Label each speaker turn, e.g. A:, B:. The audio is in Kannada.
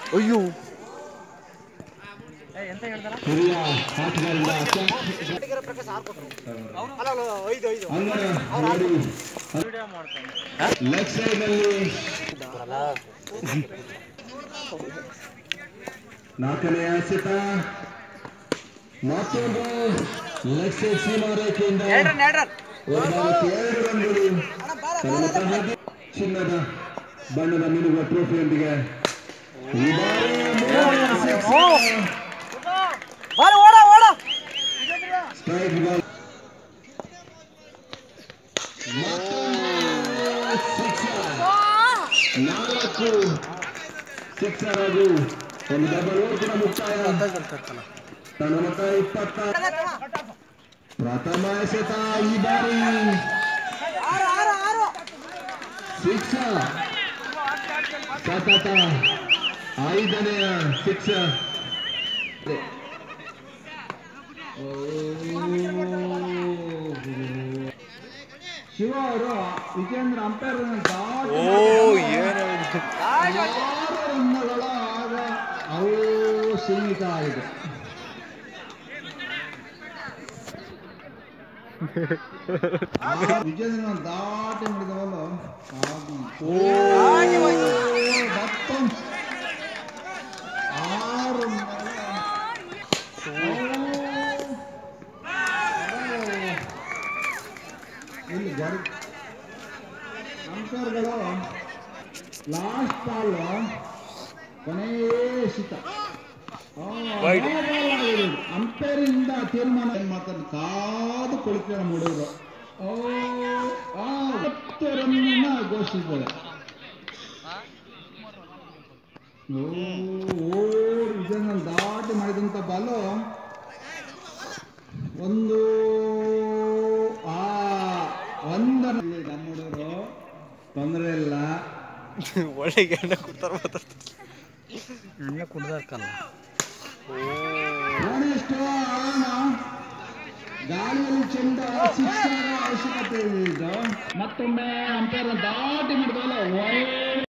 A: ಅಯ್ಯೋ
B: ಹಿರಿಯ ಆಟಗಾರರಿಂದ ಅಂಗಡಿ ಲೆಫ್ಟ್ ಸೈಡ್ ನಲ್ಲಿ ನಾಲ್ಕನೇ ಎಸೆತ ಮತ್ತೊಂದು ಲೆಫ್ಟ್ ಸೈಡ್ ಸೀಮಾ ರೇಖೆಯಿಂದ ಒಂದಾಲಕ್ಕೆ ಎರಡು ರನ್ಗಳು ತನ್ನ ಹಾಗೆ ಚಿನ್ನದ ಬಣ್ಣದ ಮಿನುಗುವ ಟ್ರೋಫಿಯೊಂದಿಗೆ ಈ ಬಾರಿ ಮೂರನೇ six. ಸ್ಟ್ರೈಕ್ ಬಾಲ್ ನಾಲ್ಕು ಸಿಕ್ಸರ್ ಹಾಗೂ ಒಂದು ಡಬಲ್ ಓವರ್ ಕೂಡ ಮುಕ್ತಾಯ ತನ್ನ ಮತ ಇಪ್ಪತ್ತ ಪ್ರಥಮ ಎಸೆತ ಈ ಬಾರಿ ಸಿಕ್ಸ ಸತತ ಐದನೆಯ ಸಿಕ್ಸ ಶಿವ ಅವರು ವಿಜೇಂದ್ರ ಅಂಪೈರ್
A: ಓ ಏನು
B: ರನ್ಗಳ ಆಗ ಅವು ಸೀಮಿತ ಆಗಿದೆ ವಿಜೇಂದ್ರ ದಾಟಿ ಮಾಡಿದವಲ್ಲ ಮತ್ತೊಂದು ಆರು ಇಲ್ಲಿ ಗರ್ ಅಂಕರ್ಗಳು ಲಾಸ್ಟ್ ಬಾಲ್ ಕೊನೆಯೇ ಶಿತ ಅಂಪೈರ್ ಇಂದ ತೀರ್ಮಾನ ಏನ್ ಮಾಡ್ತಾರೆ ಕಾದು ಕುಳಿತ ಮೂಡಿದ್ರು ಓ ಆ ಹತ್ತು ರನ್ನ ಘೋಷಿಸಿದ್ದಾರೆ ಓ ಓ ಇದನ್ನ ದಾಟಿ ಮಾಡಿದಂತ ಬಾಲು ಒಂದು ಆ ಒಂದರಲ್ಲಿ ನಮ್ಮ ಹುಡುಗರು ತೊಂದರೆ ಇಲ್ಲ
A: ಒಳ್ಳೆ ಗಂಡ ಕೂತಾರ ಮಾತಾಡ್ತಾರೆ
C: ಇನ್ನ ಕುಡ್ದಾಕಲ್ಲ
B: ಎಷ್ಟು ಆರಾಮ ಗಾಳಿಯಲ್ಲಿ ಚೆಂಡ ಶಿಕ್ಷಣ ಅವಶ್ಯಕತೆ ಇದೆ ಇದು ಮತ್ತೊಮ್ಮೆ ಅಂಪೈರ್ ದಾಟಿ ಮಾಡಿದವಲ್ಲ ಒಳ್ಳೆ